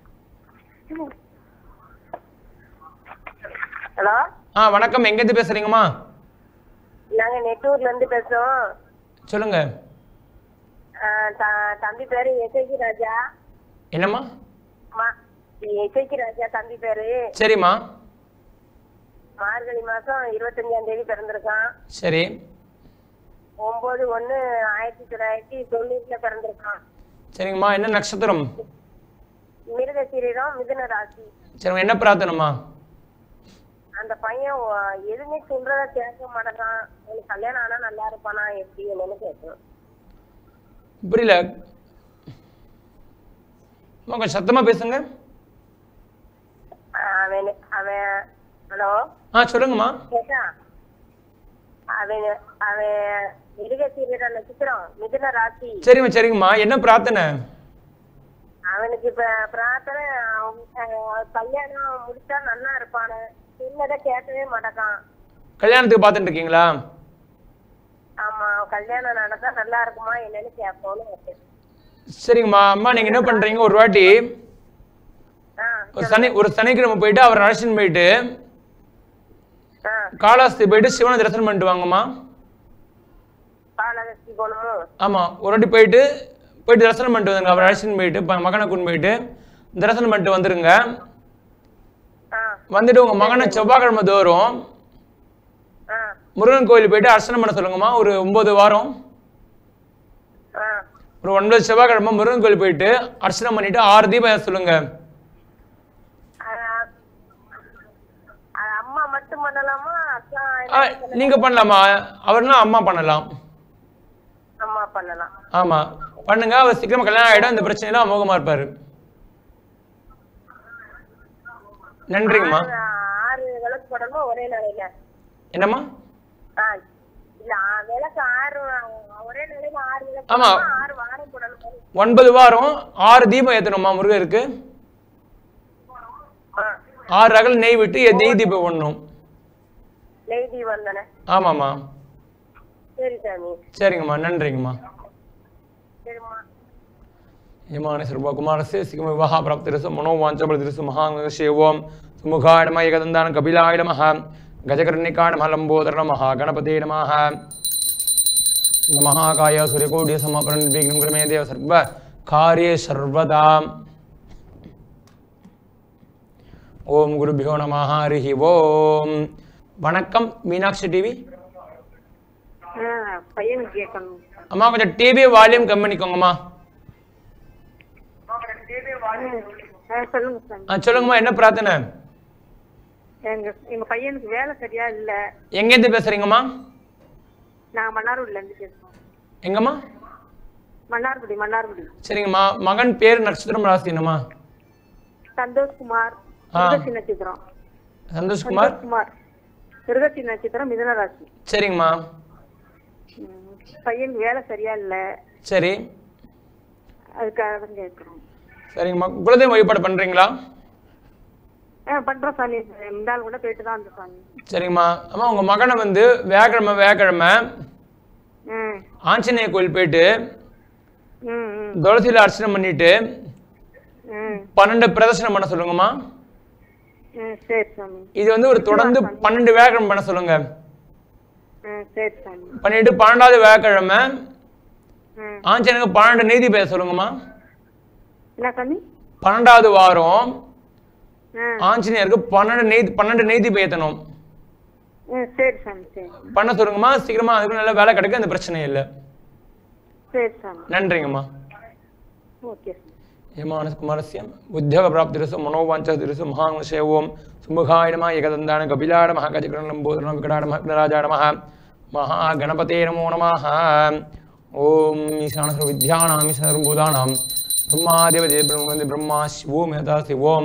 ஹலோ ஆ வணக்கம் எங்கேருந்து பேசுறீங்கம்மா நாங்க நெட்டூர்ல இருந்து பேசுறோம் சொல்லுங்க ஆ, த- தம்பி பேரு எசைக்கு ராஜா என்னம்மா மா- எசைக்கு ராஜா தம்பி பேரு சரிம்மா மார்கழி மாசம் இருபத்தஞ்சாம் தேதி பிறந்திருக்கான் சரி ஒன்பது ஒண்ணு ஆயிரத்தி தொள்ளாயிரத்தி தொண்ணூறுல பிறந்திருக்கான் சரிங்கம்மா என்ன நட்சத்திரம் மிருக சீரகம் மிதுன ராசி சரிம்மா என்ன பிரார்த்தனைம்மா அந்த பையன் ஒ- எதுவுமே சொல்றத கேட்க மாட்டேங்கான் எனக்கு கல்யாணம் ஆனா நல்லா இருப்பானா எப்படி என்னன்னு கேட்கணும் புரியல அம்மா, கொஞ்சம் சத்தமா பேசுங்க அவன் அவன் ஹலோ ஆ சொல்லுங்கம்மா கேட்டா அவன் அவன் மிருக சீரக நட்சத்திரம் மிதுன ராசி சரிம்மா சரிங்கம்மா என்ன பிரார்த்தனை அவனுக்கு இப்ப பிரார்த்தனை அவன், அஹ், கல்யாணம் முடிச்சா நல்லா இருப்பானு சின்னதை கேட்கவே மாட்டேக்கான் கல்யாணத்துக்கு பார்த்துட்டு இருக்கீங்களா ஆமா கல்யாணம் நடந்தா நல்லா இருக்குமா என்னன்னு கேட்போம்னு கேட்டேன். சரிங்கம்மா அம்மா நீங்க என்ன பண்றீங்க ஒரு வாட்டி ஆ ஒரு சனி ஒரு சனிக்கிழமை போயிட்டு அவர் அழைச்சின்னு போயிட்டு ஆ காலாஸ்தி போயிட்டு சிவனை தரிசனம் பண்ணிட்டு வாங்கம்மா காலகஸ்தி போகணும் ஆமா ஒரு வாட்டி போயிட்டு போயிட்டு தரிசனம் பண்ணிட்டு வந்துருங்க அவர் அழைச்சின்னு போயிட்டு ப- மகனை கொண்டு போயிட்டு தரிசனம் பண்ணிட்டு வந்துருங்க ஆ வந்துட்டு உங்க மகனை செவ்வாய்க்கிழமை தோறும் ஆ முருகன் கோயில் போயிட்டு அர்ச்சனை பண்ண சொல்லுங்கம்மா ஒரு ஒன்பது வாரம் ஆ ஒரு ஒன்பது செவ்வாய்க்கிழமை முருகன் கோயில் போயிட்டு அர்ச்சனை பண்ணிட்டு ஆறு தீபம் ஏத்த சொல்லுங்க அஹ், அஹ், அம்மா மட்டும் பண்ணலாமா அக்கா ஆ, நீங்க பண்ணலாமா அவர்னா அம்மா பண்ணலாம் அம்மா பண்ணலாம் ஆமா பண்ணுங்க அவர் சீக்கிரமா கல்யாணம் ஆயிடும் இந்த பிரச்சனையெல்லாம் அமோகமா இருப்பாரு நன்றிங்கம்மா ஆறு- ஆறு விளக்கு போடணுமா ஒரே நாளையில என்னம்மா ஆ இல்ல ஆ- விளக்கு ஆறு ஒரே நாளையில ஆறு விளக்கு ஆமா. போடணுமா? ஆறு வாரம் போடணும் ஒன்பது வாரம் ஆறு தீபம் ஏத்தணுமா முருகருக்கு ஆ ஆறு அகல் நெய் விட்டு எ- நெய் தீபம் ஒண்ணும் நெய் தீபம் தானே ஆமாம்மா சரி சாமி சரிங்கம்மா நன்றிங்கம்மா சரிம்மா यमाने सर्वकुमारस्य सिकम विवाह प्राप्तिरस मनोवाञ्छबलतिरस महाङ्गशेवों सुमुखाय नमः एकदन्तान कपिलाय नमः गजकर्णिकाय नमः लम्बोदर नमः गणपते नमः महाकाय सूर्यकोटि समापरण विघ्नं क्रमे देव सर्व कार्ये सर्वदा ஓம் குருபியோ நம ஹரிஹி ஓம் வணக்கம் மீனாட்சி டிவி பையனுக்கு கேட்கணும் அம்மா கொஞ்சம் டிவி வால்யூம் கம்மி பண்ணிக்கோங்கம்மா ஆ, சொல்லுங்க சாமி ஆ சொல்லுங்கம்மா என்ன பிரார்த்தனை எங்க எங்க பையனுக்கு வேலை சரியா இல்ல எங்கேருந்து பேசுறீங்கம்மா நாங்க மன்னார்குடில இருந்து பேசுறோம் எங்கம்மா மன்னார்குடி மன்னார்குடி சரிங்கம்மா மகன் பேர் நட்சத்திரம் ராசி என்னம்மா சந்தோஷ்குமார் ஆ. மிருகசி நட்சத்திரம் சந்தோஷ்குமார் சந்தோஷ்குமார் மிருகசி நட்சத்திரம் மிதுன ராசி சரிங்கம்மா ம், பையனுக்கு வேலை சரியா இல்ல சரி அதுக்காக தான் கேட்கிறோம் சரிங்கம்மா குலதெய்வ வழிபாடு பண்றீங்களா ஆ பண்றோம் சாமி இந்த ஆள் கூட போயிட்டு தான் வந்தோம் சாமி சரிங்கம்மா அம்மா உங்க மகனை வந்து வேக்கிழமை வேக்கிழமை ம் ஆஞ்சநேய கோயில் போயிட்டு ம் ம் துளசியில் அர்ச்சனை பண்ணிட்டு ம் பன்னெண்டு பிரதர்சனம் பண்ண சொல்லுங்கம்மா ம் சரி சாமி இது வந்து ஒரு தொடர்ந்து பன்னெண்டு வேக்கிழமை பண்ண சொல்லுங்க ம் சரி சாமி பண்ணிட்டு பன்னெண்டாவது வேக்கிழமை ம் ஆஞ்சநேயருக்கு பன்னெண்டு நீதி பேச சொல்லுங்கம்மா என்ன சாமி பன்னெண்டாவது வாரம் ம் ஆஞ்சநேயருக்கு பன்னெண்டு நெய்தி பன்னெண்டு நெய்தி பேத்தணும் ம் சரி சாமி சரி பண்ண சொல்லுங்கம்மா சீக்கிரமா அதுக்கு நல்ல வேலை கிடைக்கும் அந்த பிரச்சனை இல்லை சரி சாமி நன்றிங்கம்மா ஓகே यमानकुमारस्य उद्योगप्राप्तिरसु मनोवाञ्छतिरसु महांशे ओं सुमुखाय नमः एकदन्ताय कपिलाय नमः गजकर्णलम्बोदरं विकटाय नमः विघ्नराजाय नमः महागणपते नमो नमः ॐ ईशानसर्वविद्यानाम् ईशानसर्वभूतानां ब्रह्मादेवदे ब्रह्मदे ब्रह्मा शिवो मेहता शिवोம்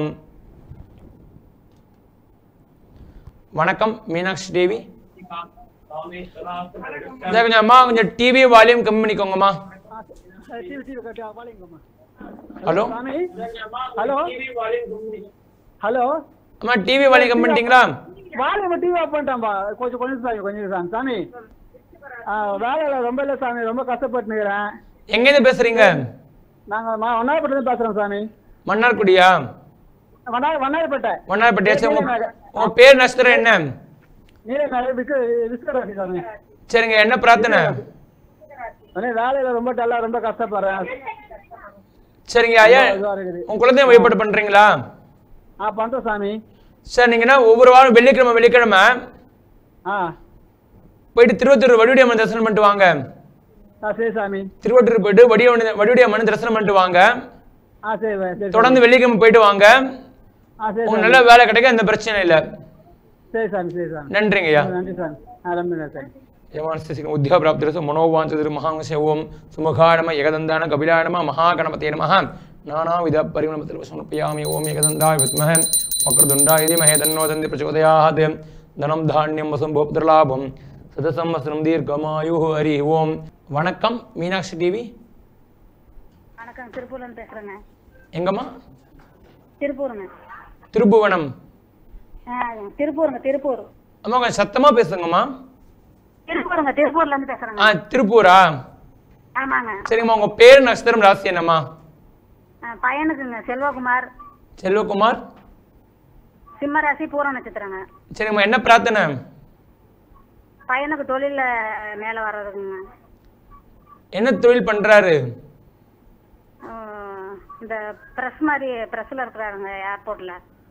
வணக்கம் மீனாட்சி தேவி இதை கொஞ்சம் அம்மா கொஞ்சம் டிவி வால்யூம் கம்மி பண்ணிக்கோங்கம்மா டிவி டிவி கட்டி வாலிங்கம்மா ஹலோ சாமி ஹலோ ஹலோ அம்மா டிவி வால்யூம் கம்மி பண்ணிட்டீங்களா வாலிங்க டிவி ஆஃப் பண்ணிட்டேன்பா கொஞ்சம் கொஞ்சம் சாமி கொஞ்சம் சாமி சாமி ஆ, வேலையில ரொம்ப இல்லை சாமி ரொம்ப கஷ்டப்பட்டுக்கிறேன் எங்கேருந்து பேசுறீங்க நாங்கள் நான் ஒன்னாயிரப்பட்டு பேசுகிறோம் சாமி மன்னார்குடியா வண்ணா வண்ணாயிரப்பேட்டை மன்னார்பட்டியா சரி உங்க உங்க பேர் நட்சத்திரம் என்ன நீல நகர் விஸ்க விஸ்கராசி சாமி சரிங்க என்ன பிரார்த்தனை அண்ணே வேலையில ரொம்ப டல்லா ரொம்ப கஷ்டப்படுறேன் சரிங்க ஐயா இதுவா இருக்குது உங்க குழந்தைய வழிபாடு பண்றீங்களா ஆ பண்றேன் சாமி சரி நீங்க என்ன ஒவ்வொரு வாரம் வெள்ளிக்கிழமை வெள்ளிக்கிழமை ஆ போயிட்டு திருவத்தூர் வடிவுடைய அம்மன் தரிசனம் பண்ணிட்டு வாங்க ஆ சரி சாமி திருவட்டூர் போயிட்டு வடிவ வடிவுடைய அம்மன் தரிசனம் பண்ணிட்டு வாங்க ஆ சரி சரி சாமி. தொடர்ந்து வெள்ளிக்கிழமை போயிட்டு வாங்க ஆ சரி உங்களுக்கு சாமி நல்ல வேலை கிடைக்க எந்த பிரச்சனையும் இல்லை சரி சாமி சரி சாமி நன்றிங்க ஐயா நன்றி சாமி ஆ ரொம்ப நன்றி சாமி యమానస్థితికి ఉద్యోగప్రాప్తిరసు మనోవాంఛతిరు మహాంశవం సుముఖాడమ ఏకదందాన కపిలాడమ మహాగణపతే నమ నానావిధ పరిమళమతిరు సమర్పయామి ఓం ఏకదండాయ విద్మహే వక్రదుండాయ ధీమహే తన్నో దంది ప్రచోదయాత్ தனம் தானியம் வசம் போப்திரலாபம் சதசம்வசனம் தீர்க்கமாயு ஹரி ஓம் வணக்கம் மீனாட்சி டிவி வணக்கம் திருப்பூர்லேருந்து பேசுகிறேங்க எங்கம்மா திருப்பூருங்க திருப்புவனம் ஆ திருப்பூருங்க திருப்பூர் அம்மா கொஞ்சம் சத்தமா பேசுங்கம்மா திருப்பூருங்க திருப்பூர்லேருந்து பேசுகிறேங்க ஆ திருப்பூரா ஆமாங்க சரிங்கம்மா உங்க பேர் நட்சத்திரம் ராசி என்னம்மா ஆ, பையனுக்குங்க செல்வகுமார் செல்வகுமார் சிம்மராசி பூர நட்சத்திரங்க சரிங்கம்மா என்ன பிரார்த்தனை பையனுக்கு தொழிலில் மேலே வர்றதுக்குங்க என்ன தொழில் பண்றாரு ஆ, இந்த ப்ரெஸ் மாதிரி ப்ரெஸ்ஸில் இருக்கிறாருங்க ஏர்போர்ட்டில்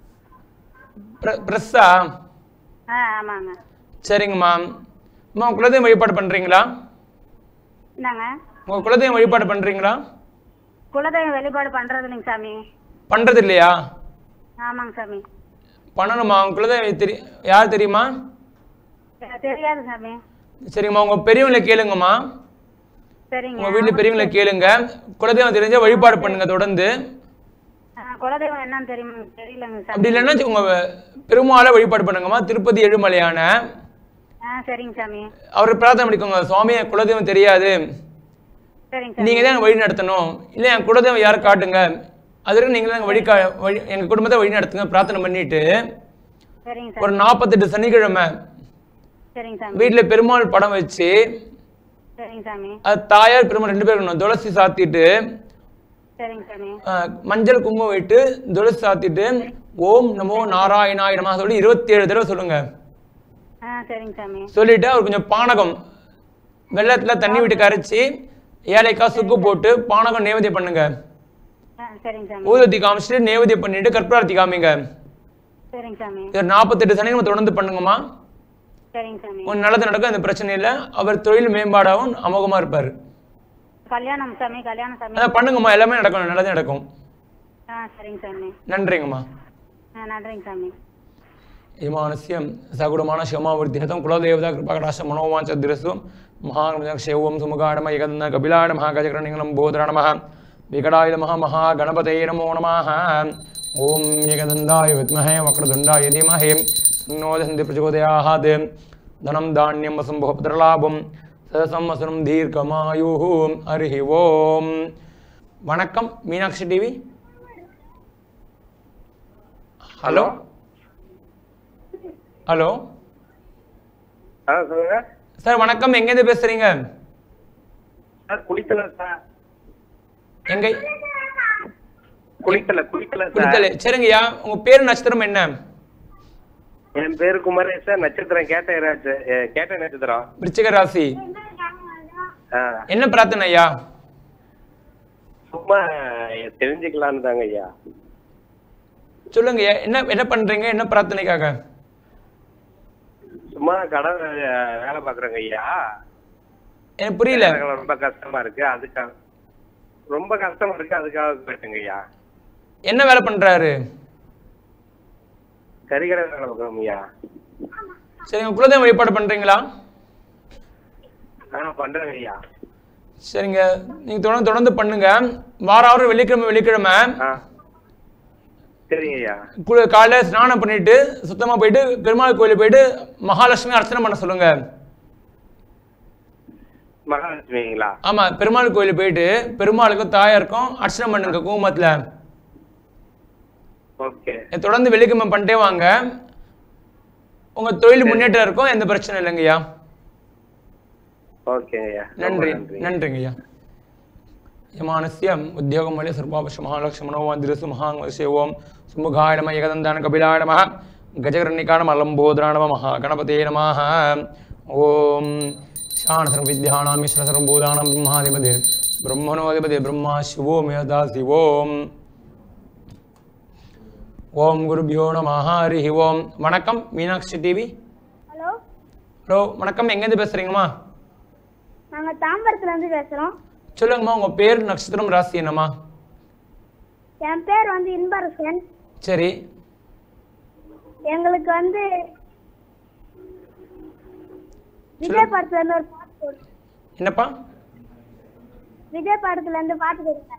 பிர- பிரஸ்ஸா ஆ ஆமாங்க சரிங்கம்மா அம்மா உங்க குலதெய்வம் வழிபாடு பண்றீங்களா என்னங்க உங்க குலதெய்வம் வழிபாடு பண்றீங்களா குலதெய்வ வழிபாடு பண்ணுறது இல்லைங்க சாமி பண்றது இல்லையா ஆமாங்க சாமி பண்ணணுமா உங்க குலதெய்வம் தெரி யார் தெரியுமா தெ- தெரியாது சாமி சரிங்கம்மா உங்க பெரியவங்களை கேளுங்கம்மா சரிங்க உங்க வீட்டுல பெரியவங்களை கேளுங்க குலதெய்வம் தெரிஞ்சா வழிபாடு பண்ணுங்க தொடர்ந்து ஆ, குலதெய்வம் என்னன்னு தெரியுமா தெரியலங்க சாமி அப்படி இல்லைன்னா உங்க பெருமாளை வழிபாடு பண்ணுங்கம்மா திருப்பதி ஏழுமலையான ஆ சரிங்க சாமி அவரை பிரார்த்தனை பண்ணிக்கோங்க சுவாமி என் குலதெய்வம் தெரியாது சரிங்க நீங்க சாமி தான் எனக்கு வழி நடத்தணும் இல்லை என் குலதெய்வம் யாரை காட்டுங்க அதற்கு நீங்க தான் வழி கா வழி எங்க குடும்பத்தை வழி நடத்துங்க பிரார்த்தனை பண்ணிட்டு சரிங்க ஒரு சாமி நாற்பத்தெட்டு சனிக்கிழமை சரிங்க சாமி வீட்டுல பெருமாள் படம் வச்சு சரிங்க சாமி அது தாயார் பெருமாள் ரெண்டு பேரும் இருக்கணும். துளசி சாத்திட்டு சரிங்க சாமி அஹ், மஞ்சள் குங்குமம் விட்டு துளசி சாத்திட்டு ஓம் நமோ நாராயணாய நமः சொல்லி இருபத்தி ஏழு தடவை சொல்லுங்க ஆ சரிங்க சாமி சொல்லிட்டு அவர் கொஞ்சம் பானகம் வெள்ளத்துல தண்ணி விட்டு கரைச்சி ஏலைக்காய் சுக்கு போட்டு பானகம் நேவேத்தியம் பண்ணுங்க ஆ சரிங்க சாமி ஊதத்தி காமிச்சிட்டு நேவேத்தியம் பண்ணிட்டு கற்பூரார்த்தி காமிங்க சரிங்க சாமி இது நாற்பத்தெட்டு சனிக்கிழமை தொடர்ந்து பண்ணுங்கம்மா சரிங்க சாமி உன் நல்லது நடக்கும் அந்த பிரச்சனை இல்லை அவர் தொழில் மேம்பாடாகவும் அமோகமா இருப்பாரு கல்யாணம் சாமி கல்யாணம் சாமி அதான் பண்ணுங்கம்மா எல்லாமே நடக்கும் நல்லதே நடக்கும் ஆ சரிங்க சாமி நன்றிங்கம்மா ஆ நன்றிங்க சாமி इमानस्य सगुणमान क्षमावृद्धिहतं कुलदेवता कृपाकटाश मनोवाञ्चद्रसु महागणशैवं सुमुखाडम एकदन्न कपिलाड महागजकरणिङ्गलं बोधरणमः विकटाय नमः महागणपतये नमो नमः ॐ एकदन्दाय विद्महे वक्रदुण्डाय धीमहि नोदन्ति प्रचोदयात् धनं धान्यं वसुम्भोपद्रलाभं सदसंवसनं दीर्घमायुः हरिः ओम् வணக்கம் மீனாட்சி டிவி ஹலோ ஹலோ ஆ சொல்லுங்க சார் வணக்கம் எங்கேருந்து பேசுறீங்க சார் குளித்தல சார் எங்க குளித்தல குளித்தல சார் குளித்தலை சரிங்கய்யா உங்க பேர் நட்சத்திரம் என்ன என் பேரு குமரேஷ் சார் நட்சத்திரம் கேட்ட ராஜ் கேட்ட நட்சத்திரம் விருச்சிக ராசி ஆ, என்ன பிரார்த்தனை ஐயா சும்மா தெரிஞ்சுக்கலான்னு தாங்க ஐயா சொல்லுங்க ஐயா. என்ன என்ன பண்றீங்க என்ன பிரார்த்தனைக்காக சும்மா கடை வே- வேலை பாக்குறேங்க ஐயா எனக்கு புரியல எனக்கு ரொம்ப கஷ்டமா இருக்கு அதுக்காக ரொம்ப கஷ்டமா இருக்கு அதுக்காக கேட்டுங்க ஐயா என்ன வேலை பண்றாரு கறிக்கடை வேலை பார்க்கணும் ஐயா சரிங்க குலதெய்வ வழிபாடு பண்றீங்களா ஆ பண்றேங்க ஐயா சரிங்க நீங்க தொடர்ந்து தொடர்ந்து பண்ணுங்க வார வாரம் வெள்ளிக்கிழமை வெள்ளிக்கிழமை ஆ சரிங்க ஐயா கு- காலையில ஸ்நானம் பண்ணிட்டு சுத்தமா போயிட்டு பெருமாள் கோயிலுக்கு போயிட்டு மகாலட்சுமி அர்ச்சனை பண்ண சொல்லுங்க மகாலட்சுமிங்களா ஆமா பெருமாள் கோயிலுக்கு போயிட்டு பெருமாளுக்கும் தாயாருக்கும் அர்ச்சனை பண்ணுங்க குங்குமத்துல ஓகே தொடர்ந்து வெள்ளிக்கிழமை பண்ணிட்டே வாங்க உங்க தொழில் முன்னேற்றம் இருக்கும் எந்த பிரச்சனை இல்லைங்கய்யா ஓகே ஐயா ரொம்ப நன்றி நன்றி நன்றிங்கய்யா யமானஸ்ய உத்தியோகம் வழி சர்வாபஷ மகாலட்சுமணோ வந்திரசு மகாங்கசே ஓம் சுமுகாய நம ஏகதந்தான கபிலாய நம கஜகர்ணிகா நம லம்போதரா நம மகா கணபதே நமः ஓம் சாண சர்வ வித்யானாம் ஈஸ்வர சர்வபூதானாம் பிரம்மாதிபதி பிரம்மணோதிபதி பிரம்மா சிவோ மேதா சிவோம் ஓம் குருபியோ நம ஹரி ஓம் வணக்கம் மீனாட்சி டிவி ஹலோ ஹலோ வணக்கம் எங்கேருந்து பேசுறீங்கம்மா நாங்க தாம்பரத்துல இருந்து பேசுறோம் சொல்லுங்கம்மா உங்க பேர் நட்சத்திரம் ராசி என்னம்மா என் பேர் வந்து இன்பரசன் சரி எங்களுக்கு வந்து விஜய் படத்துல இருந்து ஒரு பாட்டு போடு என்னப்பா விஜய் படத்துல இருந்து பாட்டு கொடுங்க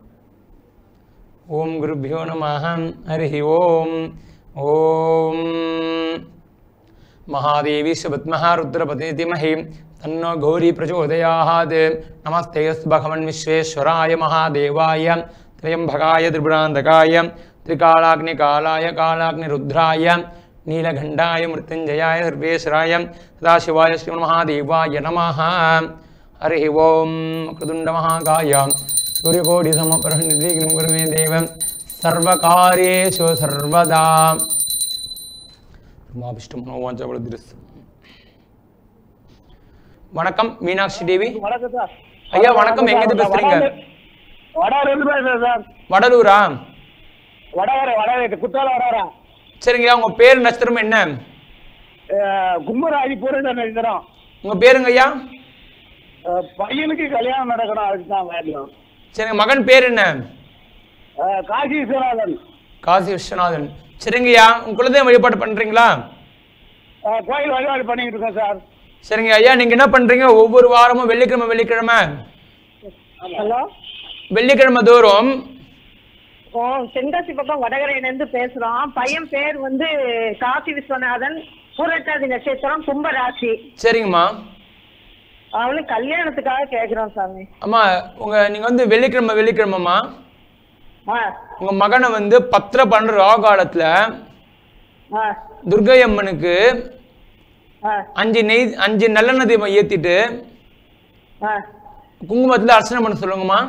ஓம் குருபியோ நம ஹரி ஓம் ஓம் महादेवी शपत्मः रुद्रपते धीमहि तन्नो गौरी प्रचोदयात् नमस्तेऽस्तु भगवन् विश्वेश्वराय महादेवाय त्र्यम्बकाय त्रिपुरान्तकाय त्रिकालाग्निकालाय कालाग्निरुद्राय नीलगण्डाय मृत्युञ्जयाय सर्वेश्वराय सदाशिवाय श्रीमन्महादेवाय नमः हरिः ओं कृदुण्डमहाकाय सूर्यकोटिसमप्रनिर्विघ्नं कुरु मे देव सर्वकार्येषु सर्वदा உமாபிஷ்டம் மனோவாஞ்சபலதிரஸ் வணக்கம் மீனாட்சி தேவி வணக்கம் சார் ஐயா வணக்கம் எங்கேருந்து பேசுறீங்க வடாரம் இருந்து பேசுறேன் சார் வடலூரா வடவர வடவேட்டு குத்தால வடவரா சரிங்க உங்க பேர் நட்சத்திரம் என்ன கும்பராஜி பூரண நட்சத்திரம் உங்க பேருங்க ஐயா அஹ், பையனுக்கு கல்யாணம் நடக்கணும் அதுக்கு தான் வேணும் சரிங்க மகன் பேர் என்ன அஹ், காசி விஸ்வநாதன் காசி விஸ்வநாதன் சரிங்கய்யா உங்க குலதெய்வம் வழிபாடு பண்றீங்களா அஹ், கோயில் வழிபாடு பண்ணிட்டு இருக்கோம் சார் சரிங்க ஐயா நீங்க என்ன பண்றீங்க ஒவ்வொரு வாரமும் வெள்ளிக்கிழமை வெள்ளிக்கிழமை ஹலோ வெள்ளிக்கிழமை தோறும் ஓ தென்காசி பக்கம் வடகரையில இருந்து பேசுறோம் பையன் பேர் வந்து காசி விஸ்வநாதன் பூரட்டாதி நட்சத்திரம் கும்பராசி சரிங்கம்மா அவனுக்கு கல்யாணத்துக்காக கேக்குறோம் சாமி அம்மா உங்க நீங்க வந்து வெள்ளிக்கிழமை வெள்ளிக்கிழமைம்மா ஆ உங்க மகனை வந்து பத்திர பண்ற ராகு காலத்துல ஆ துர்கை அம்மனுக்கு ஆ அஞ்சு நெய் அஞ்சு நல்லெண்ணெய் தீபம் ஏத்திட்டு ஆ குங்குமத்துல அர்ச்சனை பண்ண சொல்லுங்கம்மா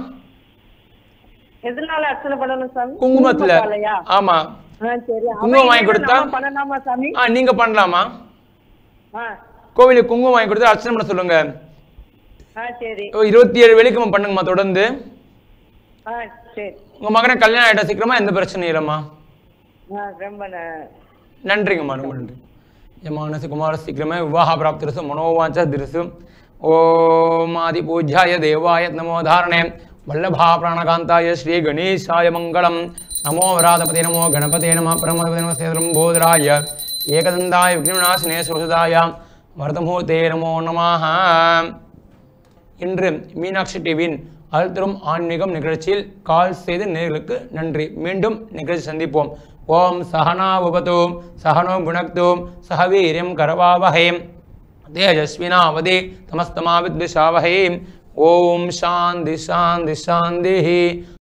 எதனால அர்ச்சனை பண்ணணும் சாமி குங்குமத்துல குங்குமத்தாலயா? ஆமா ஆ சரி குங்குமம் வாங்கி அவன் கொடுத்தா? நம்ம பண்ணலாமா சாமி ஆ நீங்க பண்ணலாமா ஆ கோவிலுக்கு குங்குமம் வாங்கி கொடுத்து அர்ச்சனை பண்ண சொல்லுங்க ஆ சரி ஓ, இருபத்தி ஏழு வெள்ளிக்கிழமை பண்ணுங்கம்மா தொடர்ந்து ஆ சரி உங்க மகனை கல்யாணம் ஆயிட்டா சீக்கிரமா எந்த பிரச்சனையும் இல்லைம்மா ஆ ரொம்ப ந- நன்றிங்கம்மா ரொம்ப நன்றி யமானசி குமார சீக்கிரமே விவாக பிராப்திரசு மனோவாஞ்ச திருசு ஓம் ஆதி பூஜ்யாய தேவாய நமோ தாரணே வல்லபா பிராணகாந்தாய ஸ்ரீ கணேசாய மங்களம் நமோ வராதபதி நமோ கணபதே நம பிரமபதி நம சேதரம் போதராய ஏகதந்தாய விக்னநாசினே சுரதாய வரதமூர்த்தே நமோ நமः இன்று மீனாட்சி டிவியின் அழுத்தரும் ஆன்மீகம் நிகழ்ச்சியில் கால் செய்த நேர்களுக்கு நன்றி மீண்டும் நிகழ்ச்சி சந்திப்போம் ஓம் சகனா உபதோ சகனோ குணக்தோம் சகவீரியம் கரவாவஹேம் தேஜஸ்வினாவதே தமஸ்தமாவித்விஷாவஹே ஓம் சாந்தி சாந்தி சாந்தி